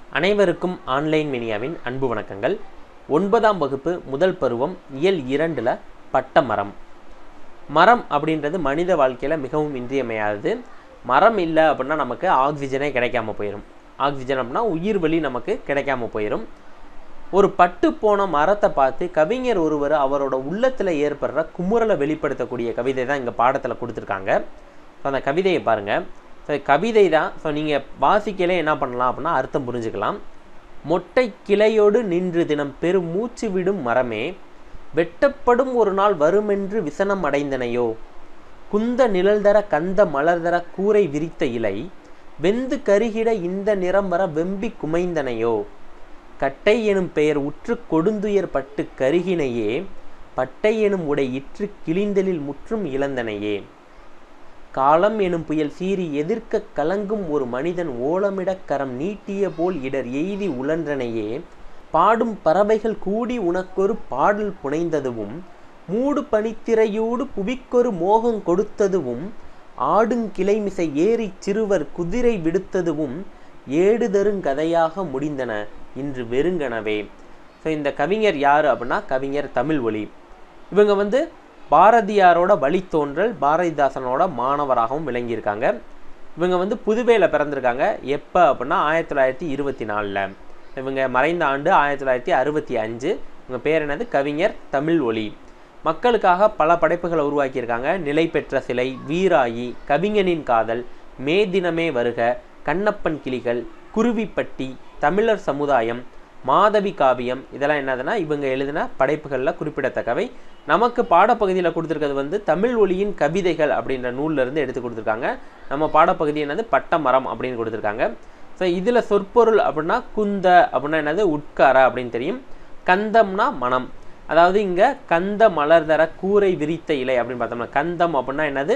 அனைவருக்கும் ஆன்லைன் மீடியாவின் அன்பு வணக்கங்கள் ஒன்பதாம் வகுப்பு முதல் பருவம் இயல் இரண்டில் பட்ட மரம் மரம் அப்படின்றது மனித வாழ்க்கையில் மிகவும் இன்றியமையாதது மரம் இல்லை அப்படின்னா நமக்கு ஆக்சிஜனே கிடைக்காம போயிடும் ஆக்சிஜன் அப்படின்னா உயிர் வழி நமக்கு கிடைக்காம போயிடும் ஒரு பட்டு போன மரத்தை பார்த்து கவிஞர் ஒருவர் அவரோட உள்ளத்தில் ஏற்படுற குமுறலை வெளிப்படுத்தக்கூடிய கவிதை தான் இங்கே பாடத்தில் கொடுத்துருக்காங்க ஸோ அந்த கவிதையை பாருங்கள் ஸோ கவிதை தான் ஸோ நீங்கள் வாசிக்கலே என்ன பண்ணலாம் அப்படின்னா அர்த்தம் புரிஞ்சுக்கலாம் மொட்டை கிளையோடு நின்று தினம் பெரும் மூச்சு விடும் மரமே வெட்டப்படும் ஒரு நாள் வருமென்று விசனம் அடைந்தனையோ குந்த நிழல் தர கந்த மலர் தர கூரை விரித்த இலை வெந்து கருகிட இந்த நிறம் வர வெம்பி குமைந்தனையோ கட்டை எனும் பெயர் உற்று கொடுந்துயர் பட்டு கருகினையே பட்டை எனும் உடை இற்று கிளிந்தலில் முற்றும் இழந்தனையே காலம் எனும் புயல் சீறி எதிர்க்க கலங்கும் ஒரு மனிதன் ஓலமிடக் கரம் நீட்டிய போல் இடர் எய்தி உழன்றனையே பாடும் பறவைகள் கூடி உனக்கொரு பாடல் புனைந்ததுவும் மூடு பனித்திரையூடு புவிக்கொரு மோகம் கொடுத்ததுவும் ஆடுங்கிளைமிசை ஏறிச் சிறுவர் குதிரை விடுத்ததுவும் ஏடுதருங்கதையாக முடிந்தன இன்று வெறுங்கனவே ஸோ இந்த கவிஞர் யார் அப்படின்னா கவிஞர் தமிழ் ஒளி இவங்க வந்து பாரதியாரோட வழித்தோன்றல் பாரதிதாசனோட மாணவராகவும் விளங்கியிருக்காங்க இவங்க வந்து புதுவையில் பிறந்திருக்காங்க எப்போ அப்படின்னா ஆயிரத்தி தொள்ளாயிரத்தி இருபத்தி நாலில் இவங்க மறைந்த ஆண்டு ஆயிரத்தி தொள்ளாயிரத்தி அறுபத்தி அஞ்சு இவங்க பேர் என்னது கவிஞர் தமிழ் ஒளி மக்களுக்காக பல படைப்புகளை உருவாக்கியிருக்காங்க நிலை பெற்ற சிலை வீராயி கவிஞனின் காதல் மே தினமே வருக கண்ணப்பன் கிளிகள் குருவிப்பட்டி தமிழர் சமுதாயம் மாதவி காவியம் இதெல்லாம் என்னதுன்னா இவங்க எழுதின படைப்புகளில் குறிப்பிடத்தக்கவை நமக்கு பாடப்பகுதியில் கொடுத்துருக்கிறது வந்து தமிழ் ஒளியின் கவிதைகள் அப்படின்ற நூல்ல இருந்து எடுத்து கொடுத்துருக்காங்க நம்ம பாடப்பகுதி என்னது பட்டமரம் அப்படின்னு கொடுத்துருக்காங்க ஸோ இதில் சொற்பொருள் அப்படின்னா குந்த அப்படின்னா என்னது உட்கார அப்படின்னு தெரியும் கந்தம்னா மனம் அதாவது இங்கே கந்த மலர் தர கூரை விரித்த இலை அப்படின்னு பார்த்தோம்னா கந்தம் அப்படின்னா என்னது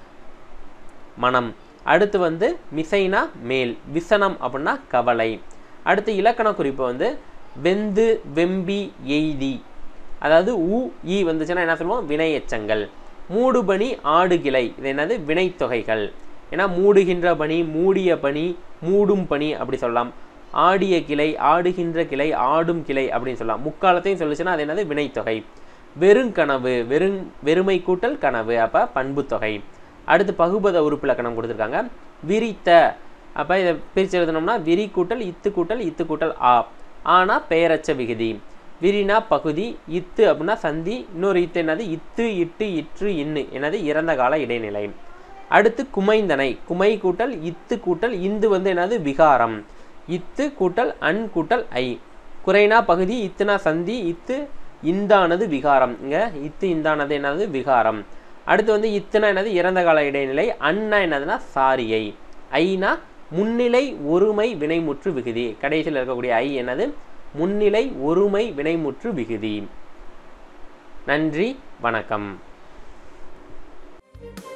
மனம் அடுத்து வந்து மிசைனா மேல் விசனம் அப்படின்னா கவலை அடுத்து இலக்கண குறிப்பு வந்து வெந்து வெம்பி எய்தி அதாவது உ ஈ வந்துச்சுன்னா என்ன சொல்லுவோம் வினையச்சங்கள் மூடுபனி ஆடுகிளை இது என்னது வினைத்தொகைகள் ஏன்னா மூடுகின்ற பணி மூடிய பணி மூடும் பணி அப்படி சொல்லலாம் ஆடிய கிளை ஆடுகின்ற கிளை ஆடும் கிளை அப்படின்னு சொல்லலாம் முக்காலத்தையும் சொல்லுச்சுன்னா அது என்னது வினைத்தொகை வெறுங்கனவு வெறும் வெறுமை கூட்டல் கனவு அப்போ பண்புத்தொகை அடுத்து பகுபத உறுப்பிலக்கணம் கொடுத்துருக்காங்க விரித்த அப்போ இதை பிரித்து எழுதணும்னா விரி கூட்டல் இத்து கூட்டல் இத்து கூட்டல் ஆ ஆனால் பெயரச்ச விகுதி விரினா பகுதி இத்து அப்படின்னா சந்தி இன்னொரு இத்து என்னது இத்து இட்டு இற்று இன்னு என்னது இறந்த கால இடைநிலை அடுத்து குமைந்தனை குமை கூட்டல் இத்து கூட்டல் இந்து வந்து என்னது விகாரம் இத்து கூட்டல் அன் கூட்டல் ஐ குறைனா பகுதி இத்துனா சந்தி இத்து இந்தானது விகாரம் இங்கே இத்து இந்தானது என்னது விகாரம் அடுத்து வந்து இத்துனா என்னது இறந்த கால இடைநிலை அண்ணா என்னதுன்னா சாரியை ஐனா முன்னிலை ஒருமை வினைமுற்று விகுதி கடைசியில் இருக்கக்கூடிய ஐ என்னது முன்னிலை ஒருமை வினைமுற்று விகுதி நன்றி வணக்கம்